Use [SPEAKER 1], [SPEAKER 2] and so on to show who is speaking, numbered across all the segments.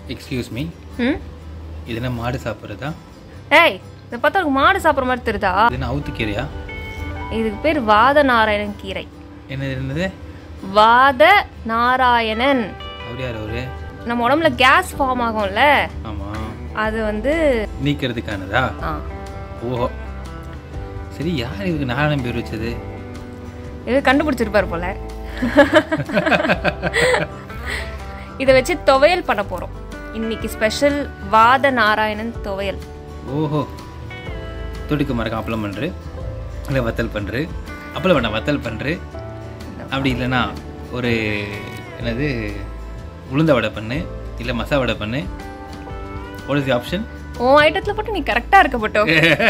[SPEAKER 1] excuse me
[SPEAKER 2] ம்
[SPEAKER 1] இது என்ன மாடு சாப்பிட்றதா
[SPEAKER 2] ஏய் இதை பார்த்தா உனக்கு மாடு சாப்பிட்ற மாதிரி தெரியுதா
[SPEAKER 1] இது என்ன அவுத்து கீரையா
[SPEAKER 2] இதுக்கு பேர் வாத நாராயணன் கீரை
[SPEAKER 1] என்னது என்னது
[SPEAKER 2] வாத நாராயணன்
[SPEAKER 1] அவர் யார் அவரு
[SPEAKER 2] நம்ம உடம்புல கேஸ் ஃபார்ம் ஆகும்ல
[SPEAKER 1] ஆமாம்
[SPEAKER 2] அது வந்து
[SPEAKER 1] நீக்கிறதுக்கானதா
[SPEAKER 2] ஆ
[SPEAKER 1] ஓஹோ சரி யார் இதுக்கு நாராயணன் பேர் வச்சது
[SPEAKER 2] இது கண்டுபிடிச்சிருப்பாரு போல இதை வச்சு துவையல் பண்ண போறோம் இன்னைக்கு ஸ்பெஷல் வாத நாராயணன் துவையல்
[SPEAKER 1] ஓஹோ தொட்டுக்க மறக்க அப்பளம் பண்ணுறு இல்லை வத்தல் பண்ணுறு அப்பளம் வேண்டாம் வத்தல் பண்ணுறு அப்படி இல்லைன்னா ஒரு என்னது உளுந்த வடை பண்ணு இல்லை மசா வடை பண்ணு வாட் இஸ் தி ஆப்ஷன்
[SPEAKER 2] உன் ஐட்டத்துல போட்டு நீ கரெக்டா இருக்கப்பட்டோ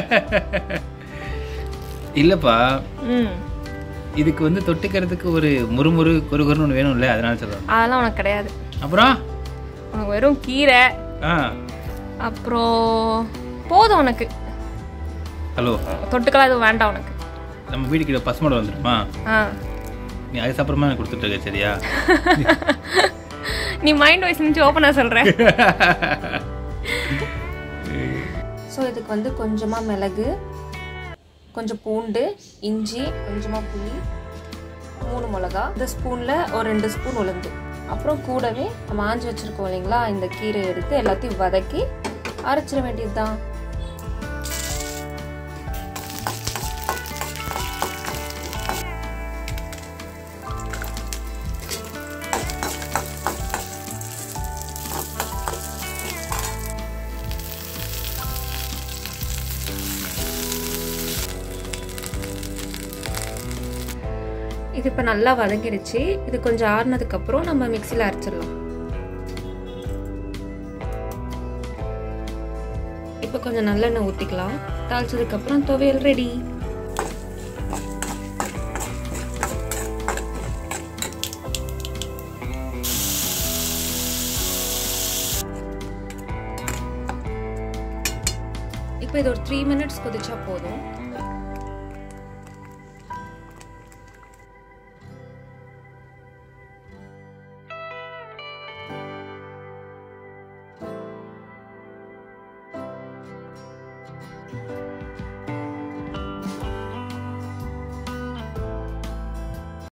[SPEAKER 1] இல்லைப்பா
[SPEAKER 2] ம்
[SPEAKER 1] இதுக்கு வந்து தொட்டுக்கிறதுக்கு ஒரு முறுமுறு குறுகுறுன்னு ஒன்று வேணும்ல அதனால சொல்கிறேன்
[SPEAKER 2] அதெல்லாம் உனக்கு கிடையாது
[SPEAKER 1] அப்புறம்
[SPEAKER 2] உனக்கு வெறும் கீரை
[SPEAKER 1] ஆ
[SPEAKER 2] அப்புறம் போதும் உனக்கு
[SPEAKER 1] ஹலோ
[SPEAKER 2] தொட்டுக்கலாம் எதுவும் வேண்டாம் உனக்கு
[SPEAKER 1] நம்ம வீடு கிட்ட பசுமாடு வந்துடுமா
[SPEAKER 2] ஆ
[SPEAKER 1] நீ அது அப்புறமா எனக்கு கொடுத்துட்டு இருக்க சரியா
[SPEAKER 2] நீ மைண்ட் வாய்ஸ் நினச்சி ஓப்பனாக சொல்கிற ஸோ இதுக்கு வந்து கொஞ்சமாக மிளகு கொஞ்சம் பூண்டு இஞ்சி கொஞ்சமாக புளி மூணு மிளகா இந்த ஸ்பூனில் ஒரு ரெண்டு ஸ்பூன் உளுந்து அப்புறம் கூடவே நம்ம ஆஞ்சி வச்சுருக்கோம் இல்லைங்களா இந்த கீரை எடுத்து எல்லாத்தையும் வதக்கி அரைச்சிட வேண்டியது தான் இது இப்போ நல்லா வதங்கிடுச்சு இது கொஞ்சம் ஆறுனதுக்கப்புறம் நம்ம மிக்சியில் அரைச்சிடலாம் இப்போ கொஞ்சம் நல்லெண்ணெய் ஊற்றிக்கலாம் தாளிச்சதுக்கப்புறம் துவையல் ரெடி இப்போ இது ஒரு த்ரீ மினிட்ஸ் கொதிச்சா போதும்